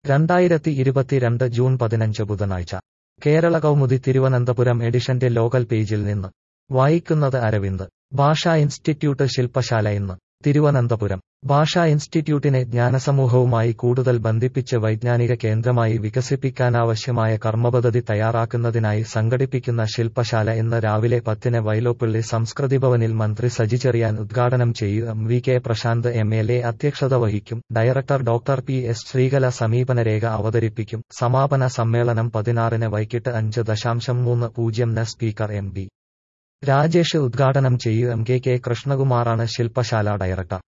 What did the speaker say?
രണ്ടായിരത്തി ഇരുപത്തിരണ്ട് ജൂൺ പതിനഞ്ച് ബുധനാഴ്ച കേരള കൗമുദി തിരുവനന്തപുരം എഡിഷന്റെ ലോകൽ പേജിൽ നിന്ന് വായിക്കുന്നത് അരവിന്ദ് ഭാഷാ ഇൻസ്റ്റിറ്റ്യൂട്ട് ശില്പശാല ഇന്ന് തിരുവനന്തപുരം ഭാഷാ ഇൻസ്റ്റിറ്റ്യൂട്ടിനെ ജ്ഞാനസമൂഹവുമായി കൂടുതൽ ബന്ധിപ്പിച്ച് വൈജ്ഞാനിക കേന്ദ്രമായി വികസിപ്പിക്കാനാവശ്യമായ കർമ്മപദ്ധതി തയ്യാറാക്കുന്നതിനായി സംഘടിപ്പിക്കുന്ന ശില്പശാല ഇന്ന് രാവിലെ പത്തിന് വൈലോപ്പിള്ളി സംസ്കൃതിഭവനിൽ മന്ത്രി സജി ചെറിയാൻ ഉദ്ഘാടനം ചെയ്യും V K Prasanth M L A അധ്യക്ഷത വഹിക്കും director doctor P S Sreekala സമീപനരേഖ അവതരിപ്പിക്കും സമാപന സമ്മേളനം പതിനാറിന് വൈകിട്ട് അഞ്ച് ദശാംശം മൂന്ന് പൂജ്യം ന് സ്പീക്കർ എം ബി രാജേഷ് ഉദ്ഘാടനം ചെയ്യും എം കെ കെ കൃഷ്ണകുമാറാണ് ശില്പശാല ഡയറക്ടർ